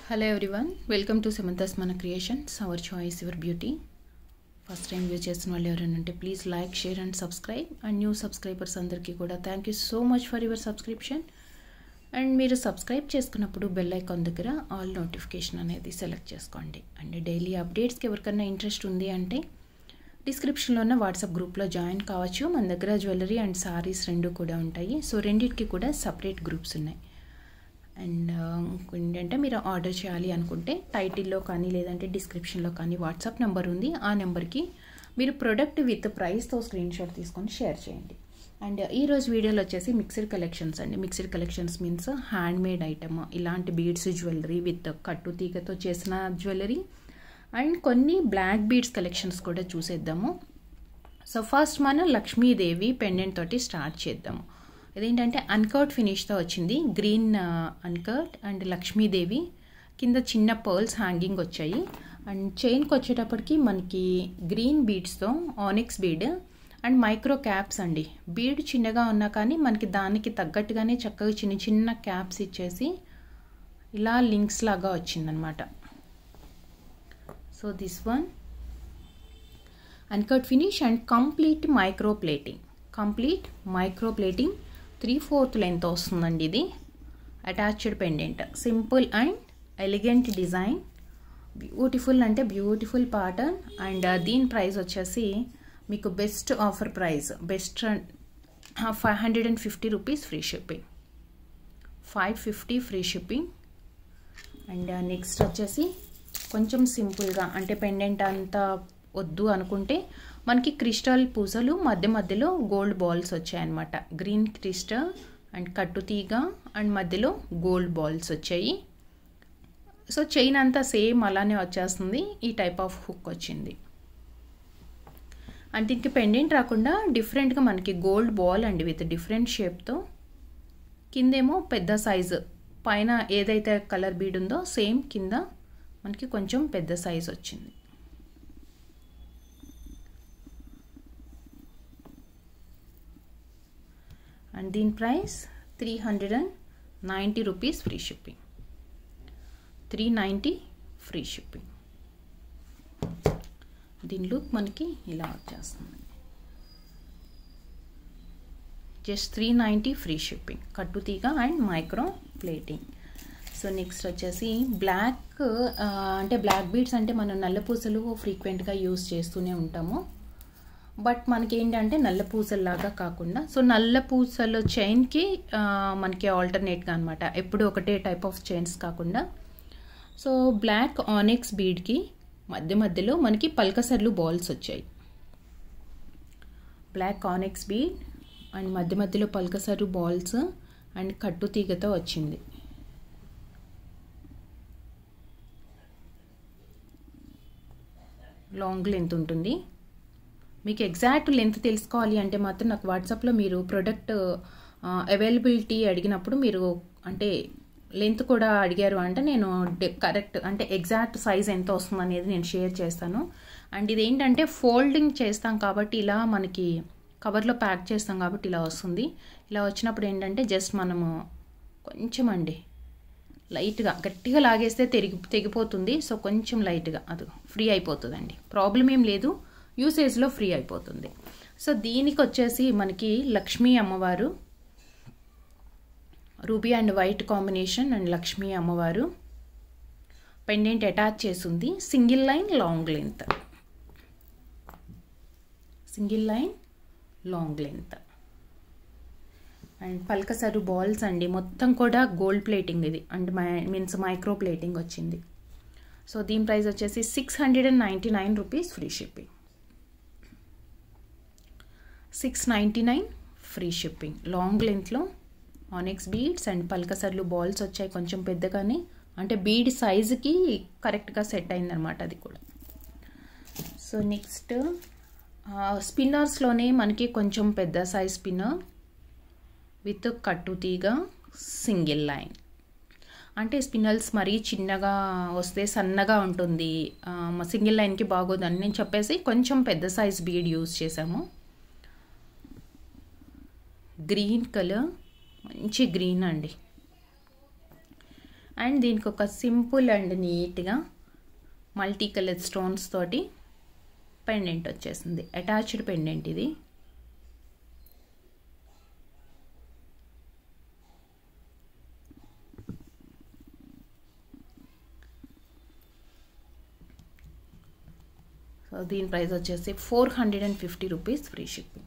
hello everyone welcome to సెమంతస్ మన creations our choice your beauty first time view చేసిన వాళ్ళు ఎవరైనా ఉంటే please like share and subscribe and new subscribers అందరికీ కూడా thank you so much for your subscription and మీరు subscribe చేసుకున్నప్పుడు బెల్ ఐకాన్ దగ్గర ఆల్ నోటిఫికేషన్ అనేది సెలెక్ట్ చేసుకోండి అండ్ డైలీ అప్డేట్స్కి ఎవరికైనా ఇంట్రెస్ట్ ఉంది అంటే డిస్క్రిప్షన్లో ఉన్న వాట్సాప్ గ్రూప్లో జాయిన్ కావచ్చు మన దగ్గర జ్యువెలరీ అండ్ సారీస్ రెండు కూడా ఉంటాయి సో రెండింటికి కూడా సపరేట్ గ్రూప్స్ ఉన్నాయి అండ్ ఏంటంటే మీరు ఆర్డర్ చేయాలి అనుకుంటే టైటిల్లో కానీ లేదంటే డిస్క్రిప్షన్లో కానీ వాట్సాప్ నెంబర్ ఉంది ఆ నెంబర్కి మీరు ప్రొడక్ట్ విత్ ప్రైస్తో స్క్రీన్ షాట్ తీసుకొని షేర్ చేయండి అండ్ ఈరోజు వీడియోలో వచ్చేసి మిక్స్డ్ కలెక్షన్స్ అండి mixed collections means handmade item ఇలాంటి బీడ్స్ జ్యువెలరీ విత్ కట్టు తీగతో చేసిన జ్యువెలరీ అండ్ కొన్ని బ్లాక్ బీడ్స్ కలెక్షన్స్ కూడా చూసేద్దాము సో ఫస్ట్ మనం లక్ష్మీదేవి పెండెంట్ తోటి స్టార్ట్ చేద్దాము ఇదేంటంటే అన్కర్ట్ ఫినిష్తో వచ్చింది గ్రీన్ అన్కర్ట్ అండ్ లక్ష్మీదేవి కింద చిన్న పర్ల్స్ హ్యాంగింగ్ వచ్చాయి అండ్ చైన్కి వచ్చేటప్పటికి మనకి గ్రీన్ బీడ్స్తో onyx bead and micro caps అండి బీడ్ చిన్నగా ఉన్నా కానీ మనకి దానికి తగ్గట్టుగానే చక్కగా చిన్న చిన్న క్యాప్స్ ఇచ్చేసి ఇలా లింక్స్ లాగా వచ్చిందనమాట so this one uncut finish and complete micro plating complete micro plating three fourth length వస్తుందండి ఇది attached pendant simple and elegant design beautiful అంటే బ్యూటిఫుల్ ప్యాటర్న్ అండ్ దీని ప్రైస్ వచ్చేసి మీకు best offer price best five hundred and fifty rupees free shipping five fifty free shipping and next వచ్చేసి కొంచెం సింపుల్గా అంటే పెండెంట్ అంతా వద్దు అనుకుంటే మనకి క్రిస్టల్ పూసలు మధ్య మధ్యలో గోల్డ్ బాల్స్ వచ్చాయన్నమాట గ్రీన్ క్రిస్టల్ అండ్ కట్టుతీగ అండ్ మధ్యలో గోల్డ్ బాల్స్ వచ్చాయి సో చైన్ అంతా సేమ్ అలానే వచ్చేస్తుంది ఈ టైప్ ఆఫ్ హుక్ వచ్చింది అండ్ దీనికి పెండెంట్ రాకుండా డిఫరెంట్గా మనకి గోల్డ్ బాల్ అండి విత్ డిఫరెంట్ షేప్తో కిందేమో పెద్ద సైజు పైన ఏదైతే కలర్ బీడ్ ఉందో సేమ్ కింద మనకి కొంచెం పెద్ద సైజ్ వచ్చింది అండ్ దీని price three hundred and ninety rupees free shipping three ninety free shipping దీని లుక్ మనకి ఇలా వచ్చేస్తుంది just three ninety free shipping కట్టుతీగ and micro plating so next వచ్చేసి బ్లాక్ అంటే బ్లాక్ బీడ్స్ అంటే మనం నల్ల పూసలు ఫ్రీక్వెంట్గా యూస్ చేస్తూనే ఉంటాము బట్ మనకి ఏంటంటే నల్ల పూసల్లాగా కాకుండా సో నల్ల పూసలు చైన్కి మనకి ఆల్టర్నేట్గా అనమాట ఎప్పుడు ఒకటే టైప్ ఆఫ్ చైన్స్ కాకుండా సో బ్లాక్ ఆనిక్స్ బీడ్కి మధ్య మధ్యలో మనకి పల్కసర్లు బాల్స్ వచ్చాయి బ్లాక్ ఆనిక్స్ బీడ్ అండ్ మధ్య మధ్యలో పల్కసరు బాల్స్ అండ్ కట్టు తీగతో వచ్చింది లాంగ్ లెంత్ ఉంటుంది మీకు ఎగ్జాక్ట్ లెంత్ తెలుసుకోవాలి అంటే మాత్రం నాకు వాట్సాప్లో మీరు ప్రొడక్ట్ అవైలబిలిటీ అడిగినప్పుడు మీరు అంటే లెంత్ కూడా అడిగారు అంటే నేను కరెక్ట్ అంటే ఎగ్జాక్ట్ సైజ్ ఎంత వస్తుంది అనేది నేను షేర్ చేస్తాను అండ్ ఇది ఏంటంటే ఫోల్డింగ్ చేస్తాం కాబట్టి ఇలా మనకి కవర్లో ప్యాక్ చేస్తాం కాబట్టి ఇలా వస్తుంది ఇలా వచ్చినప్పుడు ఏంటంటే జస్ట్ మనము కొంచెం అండి లైట్గా గట్టిగా లాగేస్తే తెగి తెగిపోతుంది సో కొంచెం లైట్గా అది ఫ్రీ అయిపోతుందండి ప్రాబ్లం ఏం లేదు యూసేజ్లో ఫ్రీ అయిపోతుంది సో దీనికి వచ్చేసి మనకి లక్ష్మీ అమ్మవారు ruby and white combination and Lakshmi అమ్మవారు పెండెంట్ అటాచ్ చేసింది single line long length single line long length and పల్కసరు బాల్స్ అండి మొత్తం కూడా గోల్డ్ ప్లేటింగ్ ఇది అండ్ మీన్స్ మైక్రో ప్లేటింగ్ వచ్చింది సో దీని ప్రైస్ వచ్చేసి six hundred and ninety nine rupees free shipping six ninety nine free shipping long లెంత్లో onyx beads and పల్కసర్లు బాల్స్ వచ్చాయి కొంచెం పెద్దగానే అంటే బీడ్ సైజుకి కరెక్ట్గా సెట్ అయిందనమాట అది కూడా సో నెక్స్ట్ స్పిన్నర్స్లోనే మనకి కొంచెం పెద్ద సైజ్ స్పిన్నర్ విత్ కట్టుతీగ సింగిల్ లైన్ అంటే స్పిన్నల్స్ మరీ చిన్నగా వస్తే సన్నగా ఉంటుంది సింగిల్ లైన్కి బాగోదని నేను చెప్పేసి కొంచెం పెద్ద సైజ్ బీడ్ యూజ్ చేసాము గ్రీన్ కలర్ మంచి గ్రీన్ అండి అండ్ దీనికి ఒక సింపుల్ అండ్ నీట్గా మల్టీ కలర్ స్టోన్స్ తోటి పెండెంట్ వచ్చేసింది అటాచ్డ్ పెండెంట్ ఇది సో దీని ప్రైస్ వచ్చేసి four hundred and fifty rupees free shipping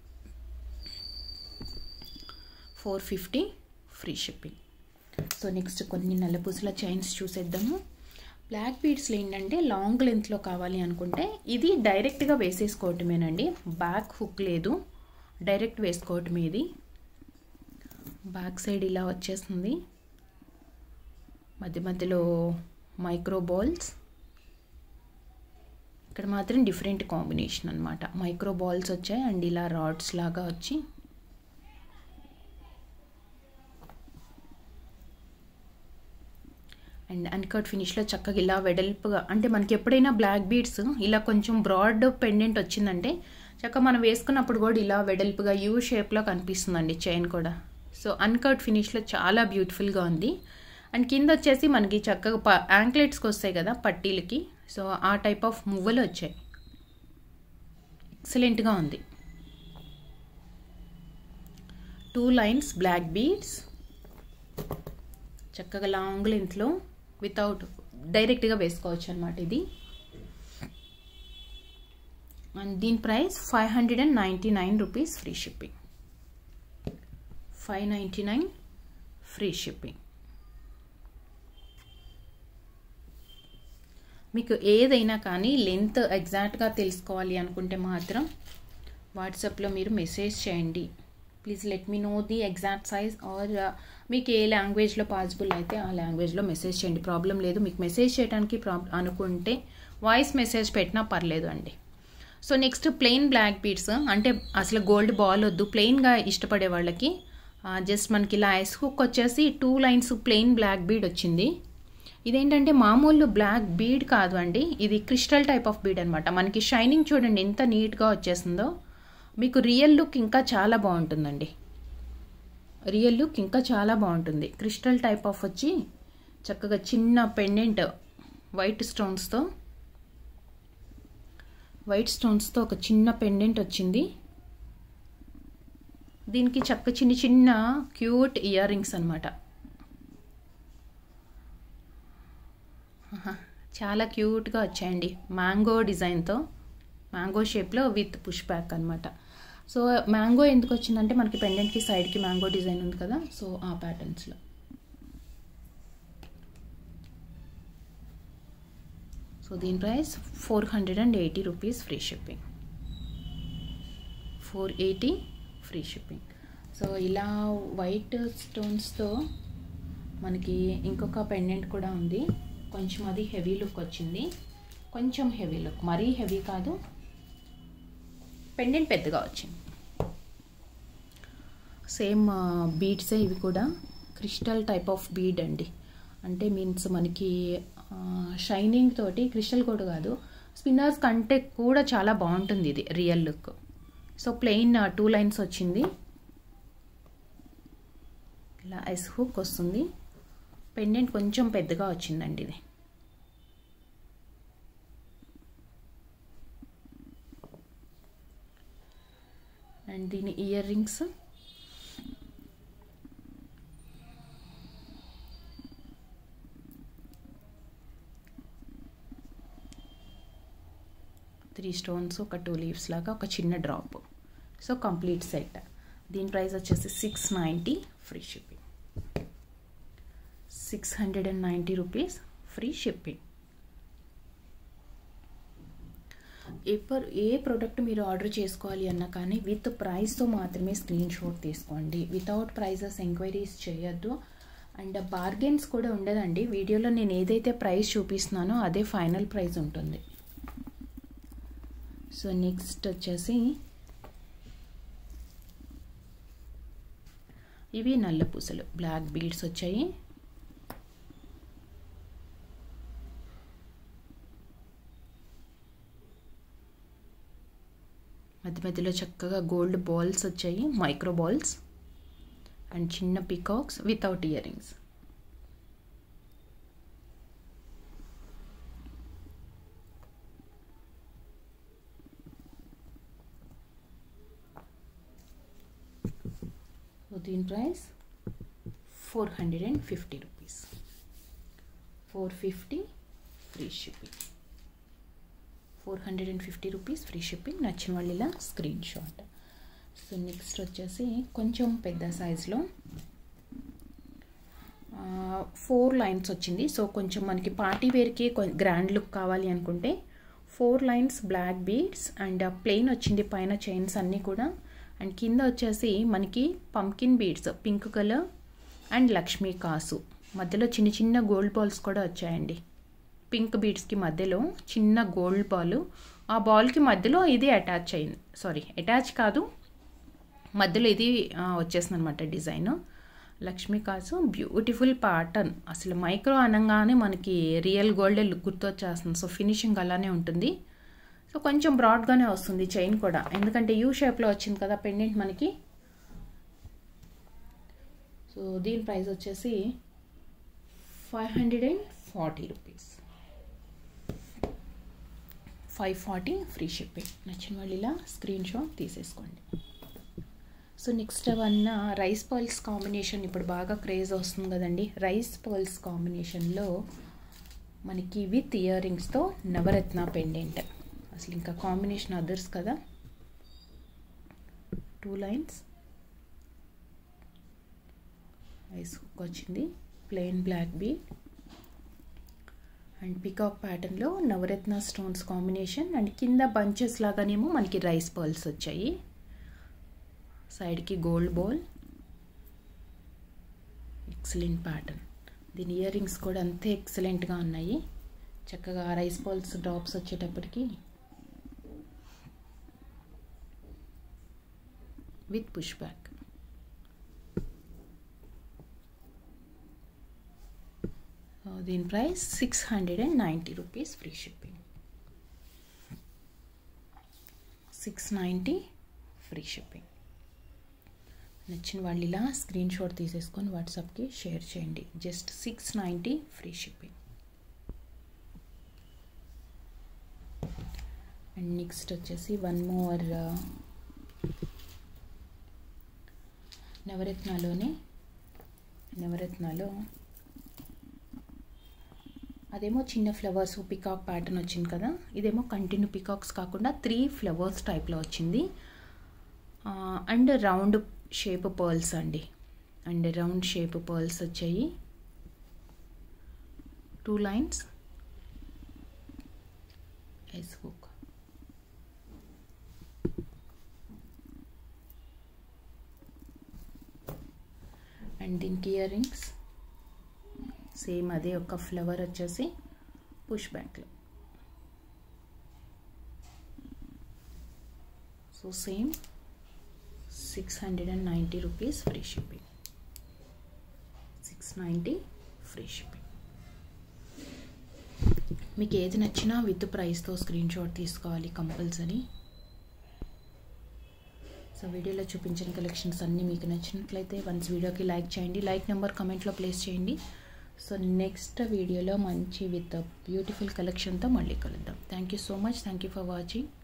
four fifty free shipping so next కొన్ని నల్లపూసల చైన్స్ చూసేద్దాము బ్లాక్ బీడ్స్లో ఏంటంటే లాంగ్ లెంత్లో కావాలి అనుకుంటే ఇది డైరెక్ట్గా వేసేసుకోవటమేనండి బ్యాక్ హుక్ లేదు డైరెక్ట్ వేసుకోవటమే ఇది బ్యాక్ సైడ్ ఇలా వచ్చేస్తుంది మధ్య మధ్యలో మైక్రో బాల్స్ ఇక్కడ మాత్రం డిఫరెంట్ కాంబినేషన్ అనమాట మైక్రో బాల్స్ వచ్చాయి అండ్ ఇలా రాడ్స్ లాగా వచ్చి అండ్ అన్కట్ ఫినిష్లో చక్కగా ఇలా వెడల్పుగా అంటే మనకి ఎప్పుడైనా బ్లాక్ బీడ్స్ ఇలా కొంచెం బ్రాడ్ పెండెంట్ వచ్చిందంటే చక్కగా మనం వేసుకున్నప్పుడు కూడా ఇలా వెడల్పుగా యూ షేప్లో కనిపిస్తుందండి చైన్ కూడా సో అన్కట్ ఫినిష్లో చాలా బ్యూటిఫుల్గా ఉంది అండ్ కింద వచ్చేసి మనకి చక్కగా ప యాంక్లెట్స్కి వస్తాయి కదా పట్టీలకి సో ఆ టైప్ ఆఫ్ మువ్వలు వచ్చాయి ఎక్సలెంట్గా ఉంది టూ లైన్స్ బ్లాక్ బీడ్స్ చక్కగా లాంగ్ లెంత్లో వితౌట్ డైరెక్ట్గా వేసుకోవచ్చు అనమాట ఇది అండ్ దీని price five hundred and ninety nine rupees free shipping five ninety nine free shipping మీకు ఏదైనా కానీ లెంత్ ఎగ్జాక్ట్గా తెలుసుకోవాలి అనుకుంటే మాత్రం వాట్సాప్లో మీరు మెసేజ్ చేయండి please let me know the exact size or మీకు ఏ లాంగ్వేజ్లో పాసిబుల్ అయితే ఆ లాంగ్వేజ్లో మెసేజ్ చేయండి ప్రాబ్లం లేదు మీకు మెసేజ్ చేయడానికి ప్రాబ్ అనుకుంటే వాయిస్ మెసేజ్ పెట్టినా పర్లేదు అండి so next plain black beads అంటే అసలు గోల్డ్ బాల్ వద్దు ప్లెయిన్గా ఇష్టపడే వాళ్ళకి జస్ట్ మనకి ఇలా ఐస్ హుక్ వచ్చేసి two lines plain black bead వచ్చింది ఇదేంటంటే మామూలు బ్లాక్ బీడ్ కాదు అండి ఇది క్రిస్టల్ టైప్ ఆఫ్ బీడ్ అనమాట మనకి షైనింగ్ చూడండి ఎంత నీట్గా వచ్చేసిందో మీకు రియల్ లుక్ ఇంకా చాలా బాగుంటుందండి రియల్ లుక్ ఇంకా చాలా బాగుంటుంది క్రిస్టల్ టైప్ ఆఫ్ వచ్చి చక్కగా చిన్న పెండెంట్ వైట్ స్టోన్స్తో వైట్ స్టోన్స్తో ఒక చిన్న పెండెంట్ వచ్చింది దీనికి చక్క చిన్న చిన్న క్యూట్ ఇయర్ రింగ్స్ అనమాట చాలా క్యూట్గా వచ్చాయండి మ్యాంగో డిజైన్తో మ్యాంగో షేప్లో విత్ పుష్ బ్యాక్ అనమాట సో మ్యాంగో ఎందుకు వచ్చిందంటే మనకి పెండెంట్కి సైడ్కి మ్యాంగో డిజైన్ ఉంది కదా సో ఆ ప్యాటర్న్స్లో సో దీని price four hundred and eighty rupees free shipping four eighty free shipping so ఇలా వైట్ స్టోన్స్తో మనకి ఇంకొక పెండెంట్ కూడా ఉంది కొంచెం అది హెవీ లుక్ వచ్చింది కొంచెం హెవీ లుక్ మరీ హెవీ కాదు పెండెంట్ పెద్దగా వచ్చింది సేమ్ బీడ్సే ఇవి కూడా క్రిస్టల్ టైప్ ఆఫ్ బీడ్ అండి అంటే మీన్స్ మనకి షైనింగ్ తోటి క్రిస్టల్ కూడా కాదు స్పిన్నర్స్ కంటే కూడా చాలా బాగుంటుంది ఇది real look so plain two lines వచ్చింది ఇలా ఐస్ హుక్ వస్తుంది పెండెంట్ కొంచెం పెద్దగా వచ్చిందండి ఇది అండ్ దీని ఇయర్ రింగ్స్ త్రీ స్టోన్స్ ఒక టూ లీవ్స్ లాగా ఒక చిన్న డ్రాప్ సో కంప్లీట్ సెట్ దీని ప్రైస్ వచ్చేసి six ninety free shipping six hundred and ninety rupees free shipping ఎప్పర్ ఏ ప్రోడక్ట్ మీరు ఆర్డర్ చేసుకోవాలి అన్నా కానీ విత్ ప్రైస్తో మాత్రమే స్క్రీన్ షాట్ తీసుకోండి వితౌట్ ప్రైజెస్ ఎంక్వైరీస్ చేయొద్దు అండ్ బార్గెన్స్ కూడా ఉండదండి వీడియోలో నేను ఏదైతే ప్రైస్ చూపిస్తున్నానో అదే ఫైనల్ ప్రైస్ ఉంటుంది సో నెక్స్ట్ వచ్చేసి ఇవి నల్ల పూసలు బ్లాక్ బీడ్స్ వచ్చాయి మధ్య మధ్యలో చక్కగా గోల్డ్ బాల్స్ వచ్చాయి మైక్రో బాల్స్ అండ్ చిన్న పికాక్స్ వితౌట్ ఇయర్ రింగ్స్ దీని price four hundred and fifty rupees four fifty free shipping four hundred and fifty rupees free shipping నచ్చిన వాళ్ళు ఇలా స్క్రీన్ షాట్ సో నెక్స్ట్ వచ్చేసి కొంచెం పెద్ద సైజులో ఫోర్ లైన్స్ వచ్చింది సో కొంచెం మనకి పార్టీ వేర్కి గ్రాండ్ లుక్ కావాలి అనుకుంటే four lines black beads and plain వచ్చింది పైన చైన్స్ అన్నీ కూడా అండ్ కింద వచ్చేసి మనకి pumpkin beads pink colour and Lakshmi కాసు మధ్యలో చిన్న చిన్న గోల్డ్ బాల్స్ కూడా వచ్చాయండి పింక్ బీడ్స్కి మధ్యలో చిన్న గోల్డ్ బాల్ ఆ బాల్కి మధ్యలో ఇది అటాచ్ అయింది సారీ అటాచ్ కాదు మధ్యలో ఇది వచ్చేసింది అనమాట డిజైన్ లక్ష్మీ కాసు బ్యూటిఫుల్ ప్యాటర్న్ అసలు మైక్రో అనగానే మనకి రియల్ గోల్డే లుక్ గుర్తొచ్చేస్తుంది సో ఫినిషింగ్ అలానే ఉంటుంది సో కొంచెం బ్రాడ్గానే వస్తుంది చైన్ కూడా ఎందుకంటే యూ షేప్లో వచ్చింది కదా పెండెంట్ మనకి సో దీని ప్రైస్ వచ్చేసి five hundred and forty rupees five forty free shipping నచ్చిన వాళ్ళు ఇలా స్క్రీన్ షాట్ తీసేసుకోండి so next one rice pearls combination ఇప్పుడు బాగా క్రేజ్ వస్తుంది కదండి రైస్ పర్ల్స్ కాంబినేషన్లో మనకి విత్ ఇయర్ రింగ్స్తో నవరత్న పెండెంట్ అసలు ఇంకా కాంబినేషన్ అదర్స్ కదా టూ లైన్స్ ఐస్ హుక్ వచ్చింది plain black B and peacock ప్యాటర్న్లో నవరత్న స్టోన్స్ కాంబినేషన్ అండ్ కింద బంచెస్ లాగానేమో మనకి రైస్ పర్ల్స్ వచ్చాయి సైడ్కి గోల్డ్ బాల్ ఎక్సలెంట్ ప్యాటర్న్ దీని ఇయర్ రింగ్స్ కూడా అంతే ఎక్సలెంట్గా ఉన్నాయి చక్కగా రైస్ బాల్స్ డ్రాప్స్ వచ్చేటప్పటికి విత్ పుష్ బ్యాక్ దీని price six hundred and ninety rupees free shipping six ninety free shipping నచ్చిన వాళ్ళు ఇలా స్క్రీన్ షాట్ తీసేసుకొని వాట్సాప్కి షేర్ చేయండి just six ninety free shipping and next వచ్చేసి వన్ మోర్ నవరత్నాలోనే నవరత్నాలో అదేమో చిన్న ఫ్లవర్స్ పికాక్ ప్యాటర్న్ వచ్చింది కదా ఇదేమో కంటిన్యూ పికాక్స్ కాకుండా త్రీ ఫ్లవర్స్ టైప్లో వచ్చింది అండ్ రౌండ్ షేప్ పర్ల్స్ అండి అండ్ రౌండ్ షేప్ పర్ల్స్ వచ్చాయి two lines S hook and దీనికి ఇయర్ రింగ్స్ సేమ్ అదే ఒక ఫ్లవర్ వచ్చేసి పుష్ బ్యాక్లో so same six hundred and ninety rupees free shipping six ninety free shipping మీకు ఏది నచ్చినా విత్ ప్రైస్తో స్క్రీన్ షాట్ తీసుకోవాలి కంపల్సరీ సో వీడియోలో చూపించిన కలెక్షన్స్ అన్నీ మీకు నచ్చినట్లయితే వన్స్ వీడియోకి లైక్ చేయండి లైక్ నెంబర్ కమెంట్లో ప్లేస్ చేయండి సో నెక్స్ట్ వీడియోలో మంచి విత్ బ్యూటిఫుల్ కలెక్షన్తో మళ్ళీ కలుద్దాం thank you so much thank you for watching